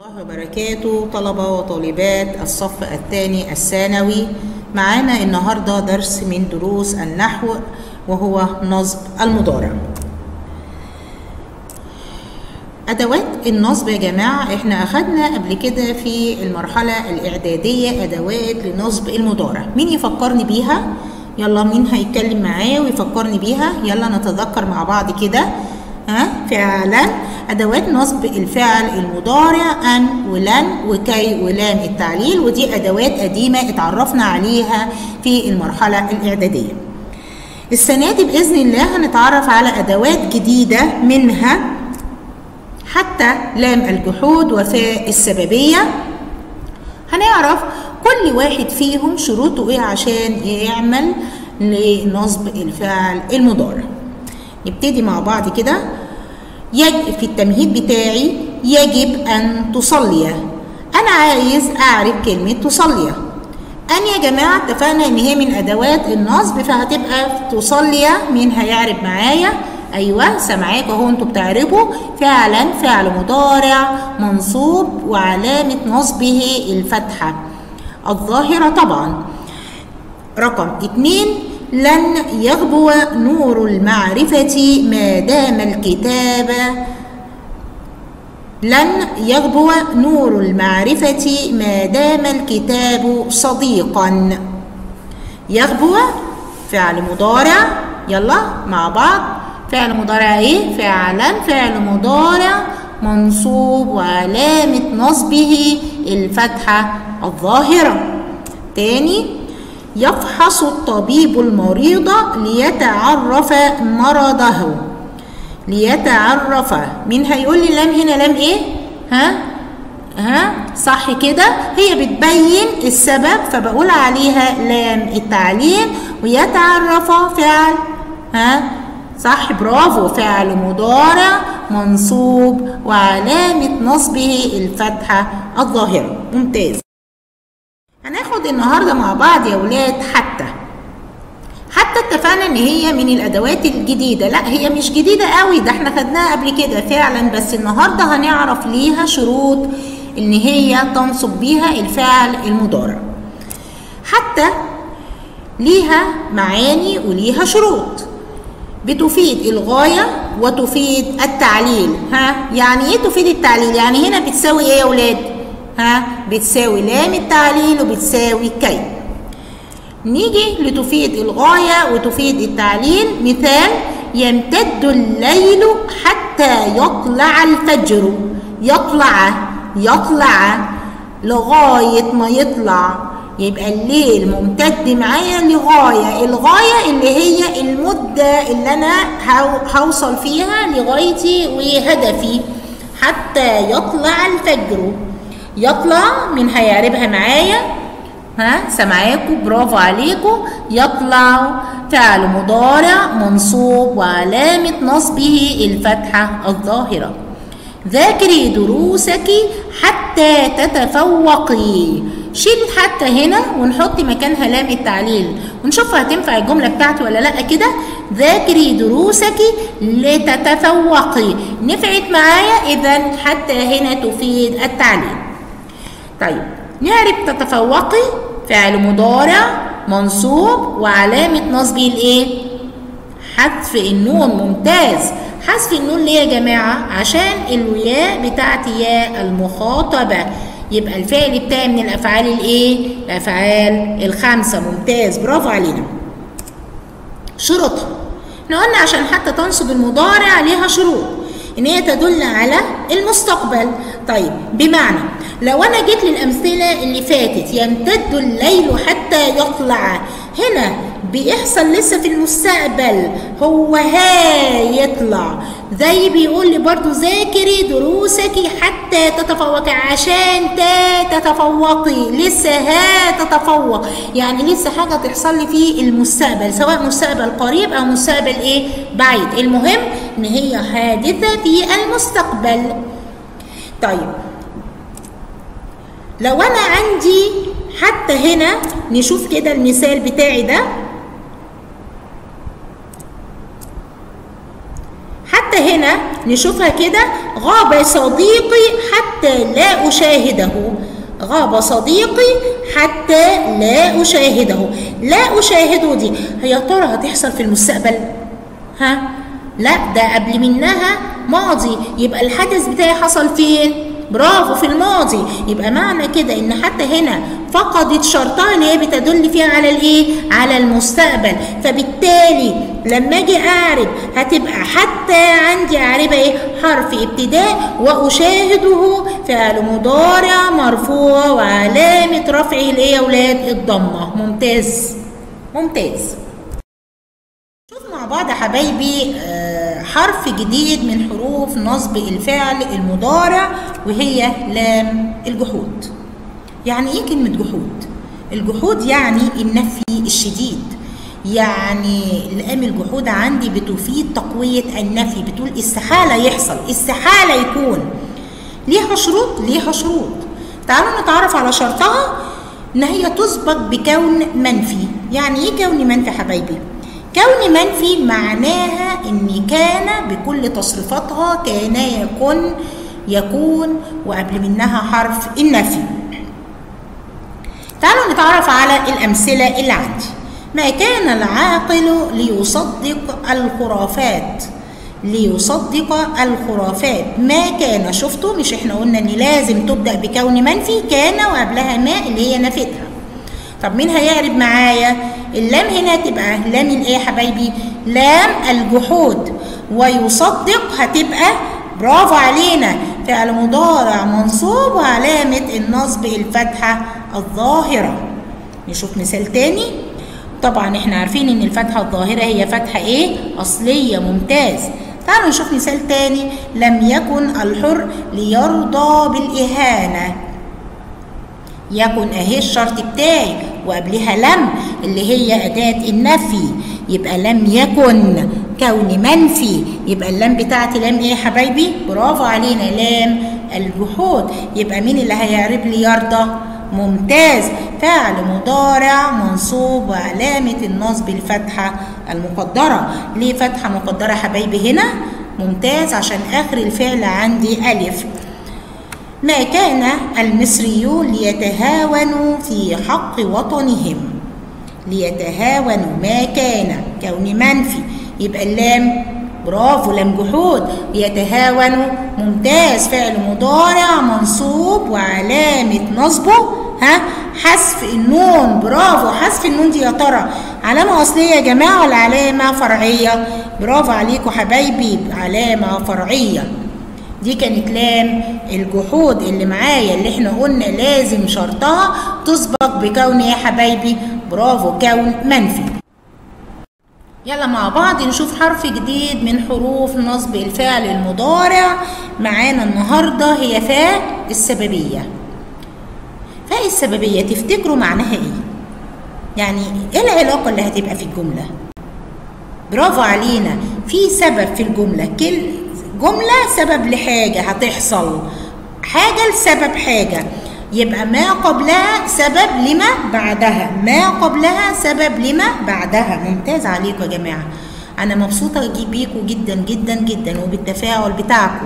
الله وبركاته طلبة وطالبات الصف الثاني الثانوي معانا النهاردة درس من دروس النحو وهو نصب المضارع أدوات النصب يا جماعة احنا أخدنا قبل كده في المرحلة الإعدادية أدوات لنصب المضارع مين يفكرني بيها؟ يلا مين هيتكلم معايا ويفكرني بيها؟ يلا نتذكر مع بعض كده ها فعلا أدوات نصب الفعل المضارع أن ولن وكي ولام التعليل ودي أدوات قديمة اتعرفنا عليها في المرحلة الإعدادية السنة دي بإذن الله هنتعرف على أدوات جديدة منها حتى لام الجحود وفاء السببية هنعرف كل واحد فيهم شروطه ايه عشان يعمل لنصب الفعل المضارع نبتدي مع بعض كده يجب في التمهيد بتاعي يجب أن تصلي أنا عايز أعرف كلمة تصلي أن يا جماعة اتفقنا إن هي من أدوات النصب فهتبقى تصلي مين هيعرف معايا أيوة سامعاك أهو أنتوا بتعرفوا فعلا فعل مضارع منصوب وعلامة نصبه الفتحة الظاهرة طبعا رقم اتنين لن يغبو نور المعرفة ما دام الكتاب لن يغبو نور المعرفة ما دام الكتاب صديقا يغبو فعل مضارع يلا مع بعض فعل مضارع ايه فعلا فعل مضارع منصوب وعلامة نصبه الفتحة الظاهرة تاني يفحص الطبيب المريض ليتعرف مرضه ليتعرف مين هيقول لي لام هنا لام ايه ها ها صح كده هي بتبين السبب فبقول عليها لام التعليل ويتعرف فعل ها صح برافو فعل مضارع منصوب وعلامة نصبه الفتحة الظاهرة ممتاز هناخد النهارده مع بعض يا ولاد حتى حتى اتفقنا ان هي من الادوات الجديده لا هي مش جديده قوي ده احنا خدناها قبل كده فعلا بس النهارده هنعرف ليها شروط ان هي تنصب بيها الفعل المضارع حتى ليها معاني وليها شروط بتفيد الغايه وتفيد التعليل ها يعني ايه تفيد التعليل يعني هنا بتساوي ايه يا ولاد ها بتساوي لام التعليل وبتساوي كي نيجي لتفيد الغاية وتفيد التعليل مثال يمتد الليل حتى يطلع الفجر يطلع يطلع لغاية ما يطلع يبقى الليل ممتد معايا لغاية الغاية اللي هي المدة اللي أنا هوصل فيها لغايتي وهدفي حتى يطلع الفجر يطلع من هيعربها معايا ها سامعاكم برافو عليكم يطلع فعل مضارع منصوب وعلامة نصبه الفتحة الظاهرة ذاكري دروسك حتى تتفوقي شيل حتى هنا ونحط مكانها لام التعليل ونشوف هتنفع الجملة بتاعتي ولا لا كده ذاكري دروسك لتتفوقي نفعت معايا إذا حتى هنا تفيد التعليل طيب نعرف تتفوقي فعل مضارع منصوب وعلامة نصبه الايه؟ حذف النون ممتاز حذف النون ليه يا جماعة؟ عشان الياء بتاعتي ياء المخاطبة يبقى الفعل بتاعي من الأفعال الايه؟ الأفعال الخمسة ممتاز برافو علينا شروطها احنا قلنا عشان حتى تنصب المضارع ليها شروط ان هي تدل على المستقبل طيب بمعنى لو انا جيت للامثله اللي فاتت يمتد الليل حتى يطلع هنا بيحصل لسه في المستقبل هو هيطلع زي بيقول لي برضو ذاكري دروسك حتى تتفوقي عشان تا تتفوقي لسه هتتفوق يعني لسه حاجه تحصل لي في المستقبل سواء مستقبل قريب او مستقبل ايه بعيد المهم ان هي حادثه في المستقبل طيب لو انا عندي حتى هنا نشوف كده المثال بتاعي ده حتى هنا نشوفها كده غاب صديقي حتى لا أشاهده غاب صديقي حتى لا أشاهده لا أشاهده دي هي ترى هتحصل في المستقبل ها لا ده قبل منها ماضي يبقى الحدث بتاعي حصل فين برافو في الماضي يبقى معنى كده ان حتى هنا فقدت شرطها اللي هي بتدل فيها على الايه على المستقبل فبالتالي لما اجي اعرب هتبقى حتى عندي اعربها ايه حرف ابتداء واشاهده فعل مضارع مرفوع وعلامه رفعه الايه يا اولاد الضمه ممتاز ممتاز شوف مع بعض يا حبايبي آه، حرف جديد من حروف نصب الفعل المضارع وهي لام الجحود يعني ايه كلمة جحود؟ الجحود يعني النفي الشديد يعني لام الجحود عندي بتفيد تقوية النفي بتقول استحالة يحصل استحالة يكون ليها شروط ليها شروط تعالوا نتعرف على شرطها ان هي تسبق بكون منفي يعني ايه كون منفي حبايبي كون منفي معناها ان كان بكل تصريفاتها كان يكون يكون وقبل منها حرف النفي تعالوا نتعرف على الامثله اللي عندي ما كان العاقل ليصدق الخرافات ليصدق الخرافات ما كان شفتوا مش احنا قلنا ان لازم تبدا بكون منفي كان وقبلها ما اللي هي نفتها طب مين هيعرب معايا اللام هنا تبقى لام الايه يا حبايبي لام الجحود ويصدق هتبقى برافو علينا فعل مضارع منصوب وعلامة النصب الفتحة الظاهرة نشوف مثال تاني طبعا احنا عارفين ان الفتحة الظاهرة هي فتحة ايه اصلية ممتاز تعالوا نشوف مثال تاني لم يكن الحر ليرضى بالإهانة يكن اهي الشرط بتاعي وقبلها لم اللي هي أداة النفي يبقى لم يكن كون منفي يبقى اللام بتاعتي لام ايه يا حبايبي برافو علينا لام الجحود يبقى مين اللي هيعرب لي يرضى ممتاز فعل مضارع منصوب وعلامة النصب الفتحة المقدرة ليه فتحة مقدرة حبايبي هنا ممتاز عشان آخر الفعل عندي ألف ما كان المصريون ليتهاونوا في حق وطنهم ليتهاونوا ما كان كون منفي يبقى اللام برافو لام جحود يتهاونوا ممتاز فعل مضارع منصوب وعلامة نصبه ها حذف النون برافو حذف النون دي يا ترى علامة أصلية يا جماعة ولا علامة فرعية برافو عليكم حبايبي علامة فرعية دي كانت لام الجحود اللي معايا اللي احنا قلنا لازم شرطها تسبق بكون يا حبايبي برافو كون منفي يلا مع بعض نشوف حرف جديد من حروف نصب الفعل المضارع معانا النهارده هي فاء السببيه فاء السببيه تفتكروا معناها ايه يعني ايه العلاقه اللي هتبقى في الجمله برافو علينا في سبب في الجمله كل جمله سبب لحاجه هتحصل حاجه لسبب حاجه يبقى ما قبلها سبب لما بعدها ما قبلها سبب لما بعدها ممتاز عليكم يا جماعه انا مبسوطه بيكم جدا جدا جدا وبالتفاعل بتاعكم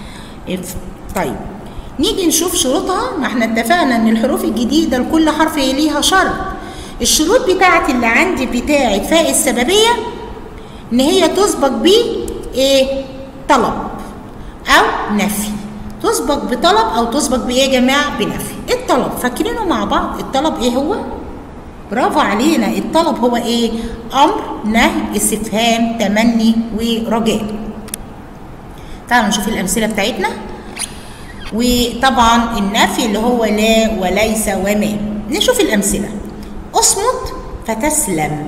طيب نيجي نشوف شروطها ما احنا اتفقنا ان الحروف الجديده لكل حرف ليها شرط الشروط بتاعتي اللي عندي بتاعت فاء السببيه ان هي تسبق ب ايه طلب او نفي تسبق بطلب او تسبق بايه يا جماعه بنفي الطلب فاكرينه مع بعض الطلب ايه هو برافو علينا الطلب هو ايه امر نهي استفهام تمني ورجاء تعالوا نشوف الامثله بتاعتنا وطبعا النفي اللي هو لا وليس وما نشوف الامثله اصمت فتسلم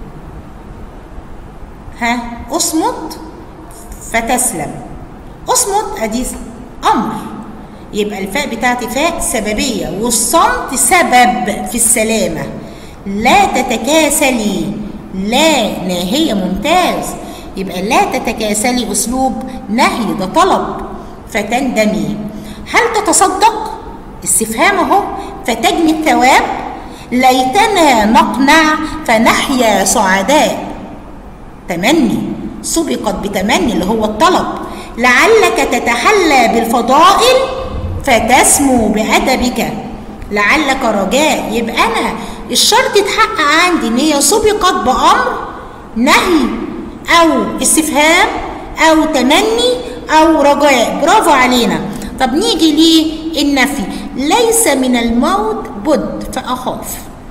ها اصمت فتسلم اصمت ادي امر يبقى الفاء بتاعتي فاء سببيه والصمت سبب في السلامه لا تتكاسلي لا ناهيه ممتاز يبقى لا تتكاسلي اسلوب نهي ده طلب فتندمي هل تتصدق استفهام اهو فتجني الثواب ليتنا نقنع فنحيا سعداء تمني سبقت بتمني اللي هو الطلب لعلك تتحلى بالفضائل فتسمو بأدبك لعلك رجاء يبقى أنا الشرط اتحقق عندي إن هي سبقت بأمر نهي أو استفهام أو تمني أو رجاء برافو علينا طب نيجي للنفي ليس من الموت بد فأخاف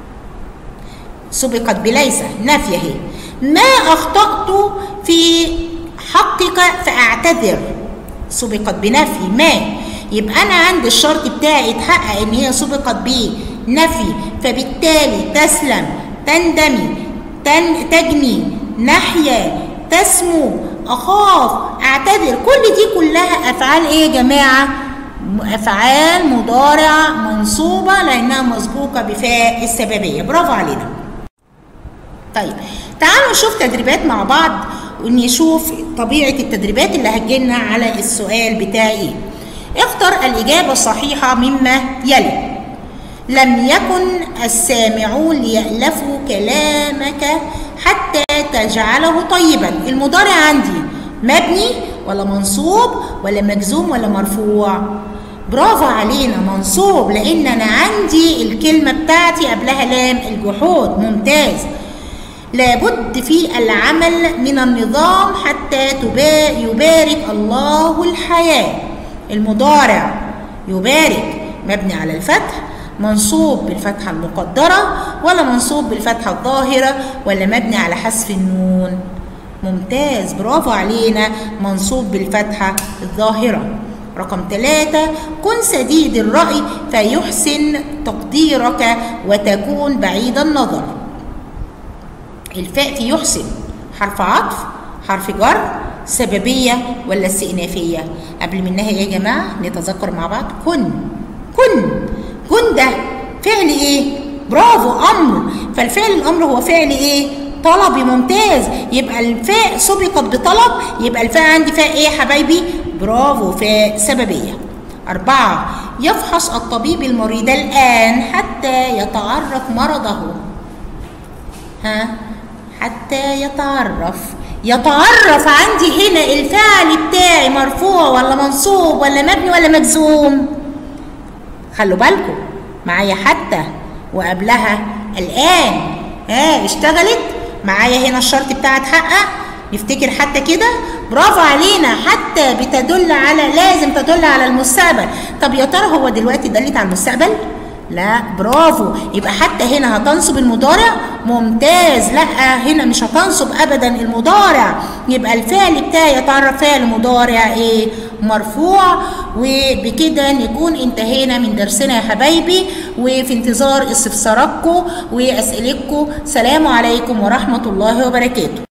سبقت بليس نفي اهي ما أخطأت في حقك فأعتذر سبقت بنفي ما يبقى أنا عند الشرط بتاعي اتحقق إن هي سبقت بنفي فبالتالي تسلم تندمي تن تجني نحيا تسمو أخاف أعتذر كل دي كلها أفعال إيه يا جماعة؟ أفعال مضارعة منصوبة لأنها مسبوقة بفاء السببية برافو علينا طيب تعالوا نشوف تدريبات مع بعض ونشوف طبيعة التدريبات اللي هتجيلنا على السؤال بتاعي اختر الإجابة الصحيحة مما يلي لم يكن السامعون ليألفوا كلامك حتى تجعله طيبا المضارع عندي مبني ولا منصوب ولا مجزوم ولا مرفوع برافو علينا منصوب لان انا عندي الكلمه بتاعتي قبلها لام الجحود ممتاز لابد في العمل من النظام حتى يبارك الله الحياه المضارع يبارك مبني على الفتح منصوب بالفتحة المقدرة ولا منصوب بالفتحة الظاهرة ولا مبني على حذف النون ممتاز برافو علينا منصوب بالفتحة الظاهرة رقم ثلاثة كن سديد الرأي فيحسن تقديرك وتكون بعيد النظر الفاء في يحسن حرف عطف حرف جر سببية ولا استئنافية قبل منها يا جماعة نتذكر مع بعض كن كن كن ده فعل ايه برافو امر فالفعل الامر هو فعل ايه طلبي ممتاز يبقى الفاء سبقت بطلب يبقى الفاء عندي فاء ايه يا حبايبي برافو فاء سببيه أربعة يفحص الطبيب المريض الآن حتى يتعرف مرضه ها حتى يتعرف يتعرف عندي هنا الفعل بتاعي مرفوع ولا منصوب ولا مبني ولا مجزوم خلوا بالكم معايا حتى وقبلها الآن ها اشتغلت معايا هنا الشرط بتاعها اتحقق نفتكر حتى كده برافو علينا حتى بتدل على لازم تدل على المستقبل طب يا ترى هو دلوقتي دلت على المستقبل لا برافو يبقى حتى هنا هتنصب المضارع ممتاز لا هنا مش هتنصب ابدا المضارع يبقى الفعل بتاعي يتعرف فعل مضارع ايه مرفوع وبكده نكون انتهينا من درسنا يا حبايبي وفي انتظار استفساراتكم واسئلتكم سلام عليكم ورحمه الله وبركاته